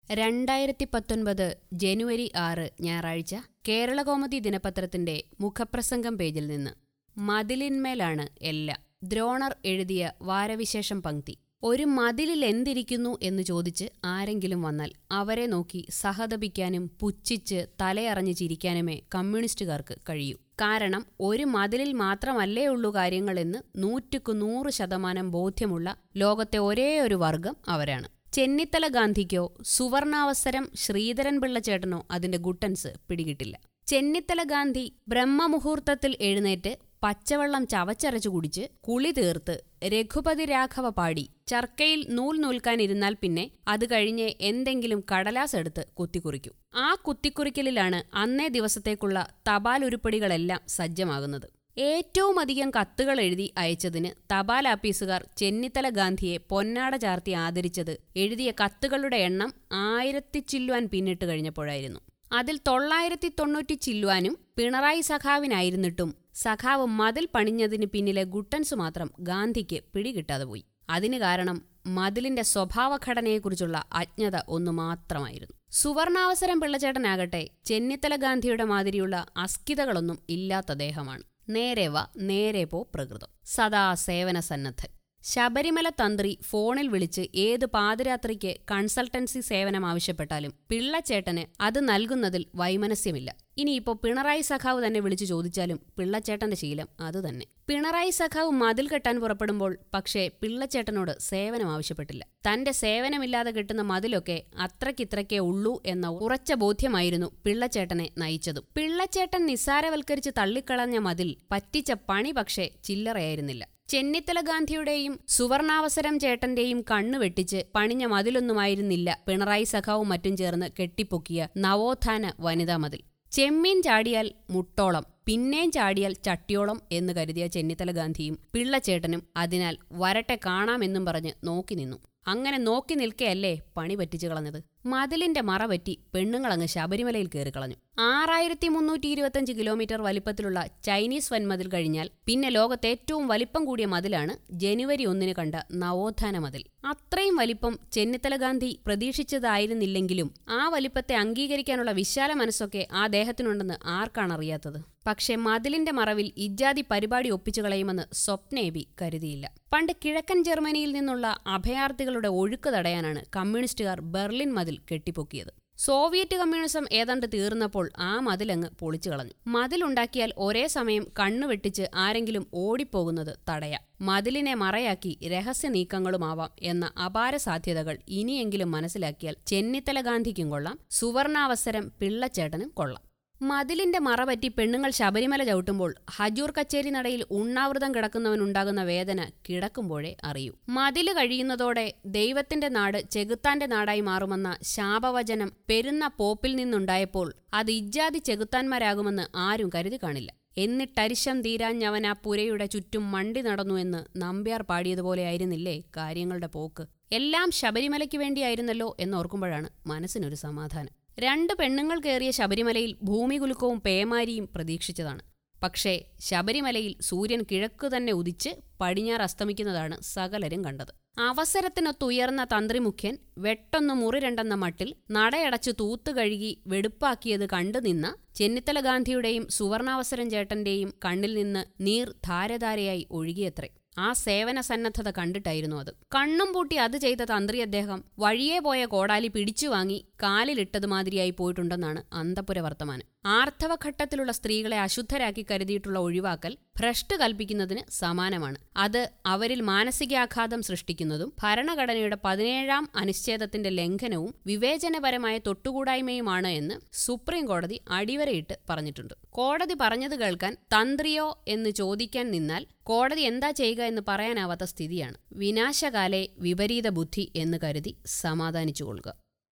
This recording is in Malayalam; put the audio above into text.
രണ്ടായിരത്തി പത്തൊൻപത് ജനുവരി ആറ് ഞായറാഴ്ച കേരളകൗമുദി ദിനപത്രത്തിന്റെ മുഖപ്രസംഗം പേജിൽ നിന്ന് മതിലിന്മേലാണ് എല്ലാം ദ്രോണർ എഴുതിയ വാരവിശേഷം പങ്ക്തി ഒരു മതിലിൽ എന്തിരിക്കുന്നു എന്ന് ചോദിച്ച് ആരെങ്കിലും വന്നാൽ അവരെ നോക്കി സഹതപിക്കാനും പുച്ഛിച്ച് തലയറഞ്ഞ് ചിരിക്കാനുമേ കമ്മ്യൂണിസ്റ്റുകാർക്ക് കഴിയൂ കാരണം ഒരു മതിലിൽ മാത്രമല്ലേ ഉള്ളൂ കാര്യങ്ങളെന്ന് നൂറ്റുക്ക് നൂറ് ശതമാനം ബോധ്യമുള്ള ലോകത്തെ ഒരേ ഒരു വർഗം അവരാണ് ചെന്നിത്തല ഗാന്ധിക്കോ സുവർണാവസരം ശ്രീധരൻപിള്ള ചേട്ടനോ അതിന്റെ ഗുട്ടൻസ് പിടികിട്ടില്ല ചെന്നിത്തല ഗാന്ധി ബ്രഹ്മമുഹൂർത്തത്തിൽ എഴുന്നേറ്റ് പച്ചവെള്ളം ചവച്ചരച്ചു കുടിച്ച് കുളി തീർത്ത് രഘുപതി രാഘവ പാടി ചർക്കയിൽ നൂൽ നൂൽക്കാനിരുന്നാൽ പിന്നെ അത് കഴിഞ്ഞ് എന്തെങ്കിലും കടലാസ് എടുത്ത് കുത്തിക്കുറിക്കും ആ കുത്തിക്കുറിക്കലിലാണ് അന്നേ ദിവസത്തേക്കുള്ള തപാൽ ഉരുപ്പടികളെല്ലാം സജ്ജമാകുന്നത് ഏറ്റവും അധികം കത്തുകൾ എഴുതി അയച്ചതിന് തപാൽ ആപ്പീസുകാർ ചെന്നിത്തല ഗാന്ധിയെ പൊന്നാട ചാർത്തി ആദരിച്ചത് എഴുതിയ കത്തുകളുടെ എണ്ണം ആയിരത്തി ചില്ലുവാൻ പിന്നിട്ട് കഴിഞ്ഞപ്പോഴായിരുന്നു അതിൽ തൊള്ളായിരത്തി തൊണ്ണൂറ്റി ചില്ലുവാനും പിണറായി സഖാവിനായിരുന്നിട്ടും സഖാവ് മതിൽ പണിഞ്ഞതിന് പിന്നിലെ ഗുട്ടൻസ് മാത്രം ഗാന്ധിക്ക് പിടികിട്ടാതെ പോയി അതിന് കാരണം മതിലിന്റെ സ്വഭാവഘടനയെക്കുറിച്ചുള്ള അജ്ഞത ഒന്നു മാത്രമായിരുന്നു സുവർണാവസരം പിള്ളച്ചേട്ടനാകട്ടെ ചെന്നിത്തല ഗാന്ധിയുടെ മാതിരിയുള്ള അസ്കിതകളൊന്നും ഇല്ലാത്ത ദേഹമാണ് നേരെ വാ നേരെ പോ പ്രകൃതം സദാ സേവന സന്നദ്ധൻ ശബരിമല തന്ത്രി ഫോണിൽ വിളിച്ച് ഏത് പാതിരാത്രിക്ക് കൺസൾട്ടൻസി സേവനം ആവശ്യപ്പെട്ടാലും പിള്ളച്ചേട്ടന് അത് നൽകുന്നതിൽ വൈമനസ്യമില്ല ഇനിയിപ്പോ പിണറായി സഖാവ് തന്നെ വിളിച്ചു ചോദിച്ചാലും പിള്ളച്ചേട്ടന്റെ ശീലം അതുതന്നെ പിണറായി സഖാവ് മതിൽ കെട്ടാൻ പുറപ്പെടുമ്പോൾ പക്ഷേ പിള്ളച്ചേട്ടനോട് സേവനം ആവശ്യപ്പെട്ടില്ല തന്റെ സേവനമില്ലാതെ കിട്ടുന്ന മതിലൊക്കെ അത്രക്കിത്രക്കേ ഉള്ളൂ എന്ന ഉറച്ച ബോധ്യമായിരുന്നു പിള്ളച്ചേട്ടനെ നയിച്ചതും പിള്ളച്ചേട്ടൻ നിസ്സാരവൽക്കരിച്ച് തള്ളിക്കളഞ്ഞ മതിൽ പറ്റിച്ച പണി പക്ഷേ ചില്ലറയായിരുന്നില്ല ചെന്നിത്തല ഗാന്ധിയുടെയും സുവർണാവസരം ചേട്ടന്റെയും കണ്ണു വെട്ടിച്ച് പണിഞ്ഞ മതിലൊന്നുമായിരുന്നില്ല പിണറായി സഖാവും മറ്റും ചേർന്ന് കെട്ടിപ്പൊക്കിയ നവോത്ഥാന വനിതാ മതിൽ ചെമ്മീൻ ചാടിയാൽ മുട്ടോളം പിന്നേം ചാടിയാൽ ചട്ടിയോളം എന്ന് കരുതിയ ചെന്നിത്തല ഗാന്ധിയും പിള്ളച്ചേട്ടനും അതിനാൽ വരട്ടെ കാണാമെന്നും പറഞ്ഞ് നോക്കി നിന്നു അങ്ങനെ നോക്കി നിൽക്കെയല്ലേ പണി പറ്റിച്ചു കളഞ്ഞത് മതിലിന്റെ മറ പറ്റി പെണ്ണുങ്ങളങ്ങ് ശബരിമലയിൽ കയറി കളഞ്ഞു ആറായിരത്തി മുന്നൂറ്റി ഇരുപത്തഞ്ച് കിലോമീറ്റർ വലിപ്പത്തിലുള്ള ചൈനീസ് വൻമതിൽ കഴിഞ്ഞാൽ പിന്നെ ലോകത്തെ ഏറ്റവും വലിപ്പം കൂടിയ മതിലാണ് ജനുവരി ഒന്നിന് കണ്ട നവോത്ഥാന മതിൽ അത്രയും വലിപ്പം ചെന്നിത്തല ഗാന്ധി പ്രതീക്ഷിച്ചതായിരുന്നില്ലെങ്കിലും ആ വലിപ്പത്തെ അംഗീകരിക്കാനുള്ള വിശാല മനസ്സൊക്കെ ആ ദേഹത്തിനുണ്ടെന്ന് ആർക്കാണ് അറിയാത്തത് പക്ഷെ മതിലിന്റെ മറവിൽ ഇജാതി പരിപാടി ഒപ്പിച്ചു കളയുമെന്ന് സ്വപ്നേബി കരുതിയില്ല പണ്ട് കിഴക്കൻ ജർമ്മനിയിൽ നിന്നുള്ള അഭയാർത്ഥികളുടെ ഒഴുക്ക് തടയാനാണ് കമ്മ്യൂണിസ്റ്റുകാർ ബെർലിൻ മതിൽ കെട്ടിപ്പൊക്കിയത് സോവിയറ്റ് കമ്മ്യൂണിസം ഏതാണ്ട് തീർന്നപ്പോൾ ആ മതിലങ്ങ് പൊളിച്ചു കളഞ്ഞു മതിലുണ്ടാക്കിയാൽ ഒരേ സമയം കണ്ണു വെട്ടിച്ച് ആരെങ്കിലും ഓടിപ്പോകുന്നത് തടയാം മതിലിനെ മറയാക്കി രഹസ്യ നീക്കങ്ങളുമാവാം എന്ന അപാര സാധ്യതകൾ ഇനിയെങ്കിലും മനസ്സിലാക്കിയാൽ ചെന്നിത്തല ഗാന്ധിക്കും കൊള്ളാം സുവർണാവസരം പിള്ളച്ചേട്ടനും കൊള്ളാം മതിലിന്റെ മറപറ്റി പെണ്ണുങ്ങൾ ശബരിമല ചവിട്ടുമ്പോൾ ഹജൂർ കച്ചേരി നടയിൽ ഉണ്ണാവൃതം കിടക്കുന്നവനുണ്ടാകുന്ന വേദന കിടക്കുമ്പോഴേ അറിയൂ മതില് കഴിയുന്നതോടെ ദൈവത്തിന്റെ നാട് ചെകുത്താന്റെ നാടായി മാറുമെന്ന ശാപവചനം പെരുന്ന പോപ്പിൽ നിന്നുണ്ടായപ്പോൾ അത് ഇജ്ജാതി ചെകുത്താന്മാരാകുമെന്ന് ആരും കരുതി കാണില്ല എന്നിട്ടരിശം തീരാഞ്ഞവൻ ആ പുരയുടെ ചുറ്റും മണ്ടി നടന്നു എന്ന് നമ്പ്യാർ പാടിയതുപോലെ ആയിരുന്നില്ലേ കാര്യങ്ങളുടെ പോക്ക് എല്ലാം ശബരിമലയ്ക്ക് വേണ്ടിയായിരുന്നല്ലോ എന്നോർക്കുമ്പോഴാണ് മനസ്സിനൊരു സമാധാനം രണ്ട് പെണ്ണുങ്ങൾ കയറിയ ശബരിമലയിൽ ഭൂമികുലുക്കവും പേമാരിയും പ്രതീക്ഷിച്ചതാണ് പക്ഷേ ശബരിമലയിൽ സൂര്യൻ കിഴക്കു തന്നെ ഉദിച്ച് പടിഞ്ഞാറ് അസ്തമിക്കുന്നതാണ് സകലരും കണ്ടത് അവസരത്തിനൊത്തുയർന്ന തന്ത്രിമുഖ്യൻ വെട്ടൊന്നു മുറി രണ്ടെന്ന മട്ടിൽ നടയടച്ചു തൂത്തു കഴുകി വെടുപ്പാക്കിയത് കണ്ടു നിന്ന ചെന്നിത്തല ഗാന്ധിയുടെയും സുവർണാവസരം ചേട്ടന്റെയും കണ്ണിൽ നിന്ന് നീർ ധാരധാരയായി ഒഴുകിയത്രേ ആ സേവന സന്നദ്ധത കണ്ടിട്ടായിരുന്നു അത് കണ്ണും പൂട്ടി അത് ചെയ്ത തന്ത്രി അദ്ദേഹം വഴിയെ പോയ കോടാലി പിടിച്ചു വാങ്ങി കാലിലിട്ടത് മാതിരിയായി പോയിട്ടുണ്ടെന്നാണ് അന്തപുര വർത്തമാനം ആർത്തവഘട്ടത്തിലുള്ള സ്ത്രീകളെ അശുദ്ധരാക്കി കരുതിയിട്ടുള്ള ഒഴിവാക്കൽ ഭ്രഷ്ട് കൽപ്പിക്കുന്നതിന് സമാനമാണ് അത് അവരിൽ മാനസികാഘാതം സൃഷ്ടിക്കുന്നതും ഭരണഘടനയുടെ പതിനേഴാം അനുച്ഛേദത്തിന്റെ ലംഘനവും വിവേചനപരമായ തൊട്ടുകൂടായ്മയുമാണ് എന്ന് സുപ്രീം കോടതി അടിവരയിട്ട് പറഞ്ഞിട്ടുണ്ട് കോടതി പറഞ്ഞത് കേൾക്കാൻ തന്ത്രിയോ എന്ന് ചോദിക്കാൻ നിന്നാൽ കോടതി എന്താ ചെയ്യുക എന്ന് പറയാനാവാത്ത സ്ഥിതിയാണ് വിനാശകാലെ വിപരീത ബുദ്ധി എന്ന് കരുതി സമാധാനിച്ചുകൊള്ളുക